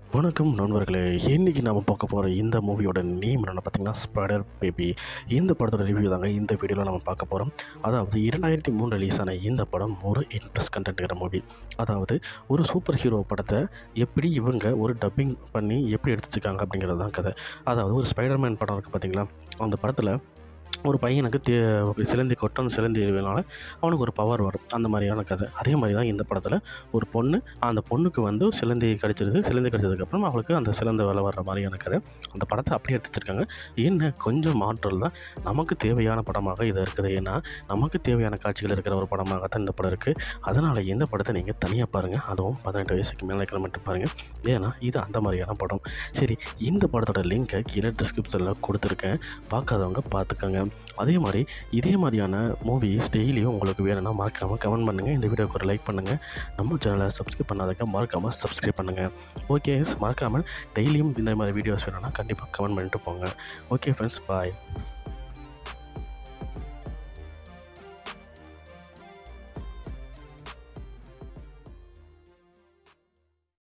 வணக்கம் நண்பர்களே இன்றைக்கி நாம் பார்க்க போகிற இந்த மூவியோட நேம் என்னென்னு பார்த்தீங்கன்னா ஸ்பைடர் பேபி இந்த படத்தோட ரிவ்யூ தாங்க இந்த வீடியோவில் நம்ம பார்க்க போகிறோம் அதாவது இரண்டாயிரத்தி மூணு ரிலீஸ் ஆன இந்த படம் ஒரு இன்ட்ரெஸ்ட் கண்டென்ட்கிற மூவி அதாவது ஒரு சூப்பர் ஹீரோ படத்தை எப்படி இவங்க ஒரு டப்பிங் பண்ணி எப்படி எடுத்துச்சிருக்காங்க அப்படிங்கிறது தான் கதை அதாவது ஒரு ஸ்பைடர்மேன் படம் இருக்குது பார்த்தீங்களா அந்த படத்தில் ஒரு பையனுக்கு தே சிலந்தி கொட்டும் அந்த சிலந்தி எறிவினால அவனுக்கு ஒரு பவர் வரும் அந்த மாதிரியான கதை அதே மாதிரி தான் இந்த படத்தில் ஒரு பொண்ணு அந்த பொண்ணுக்கு வந்து சிலந்தி கடிச்சிருது சிலந்தி கடிச்சதுக்கப்புறம் அவளுக்கு அந்த சிலந்தி வேலை வர்ற மாதிரியான கதை அந்த படத்தை அப்படியே எடுத்து வச்சிருக்காங்க என்ன கொஞ்சம் மாற்றல் தான் நமக்கு தேவையான படமாக இது இருக்குது ஏன்னா நமக்கு தேவையான காட்சிகள் இருக்கிற ஒரு படமாக தான் இந்த படம் இருக்குது அதனால் இந்த படத்தை நீங்கள் தனியாக பாருங்கள் அதுவும் பதினெட்டு வயசுக்கு மேலே இருக்கிற மட்டும் பாருங்கள் ஏன்னா இது அந்த மாதிரியான படம் சரி இந்த படத்தோட லிங்கை கீழே டிஸ்கிரிப்ஷனில் கொடுத்துருக்கேன் பார்க்காதவங்க பார்த்துக்கோங்க அதே மாதிரி இதே மாதிரியான மூவிஸ் டெய்லியும் உங்களுக்கு வேணும்னா மறக்காமல் கமெண்ட் பண்ணுங்கள் இந்த வீடியோக்கு ஒரு லைக் பண்ணுங்கள் நம்ம சேனலை சப்ஸ்கிரைப் பண்ணாதக்க மறக்காமல் சப்ஸ்கிரைப் பண்ணுங்கள் ஓகே மறக்காமல் டெய்லியும் இந்த மாதிரி வீடியோஸ் வேணும்னா கண்டிப்பாக கமெண்ட் பண்ணிட்டு போங்க ஓகே ஃப்ரெண்ட்ஸ் பாய்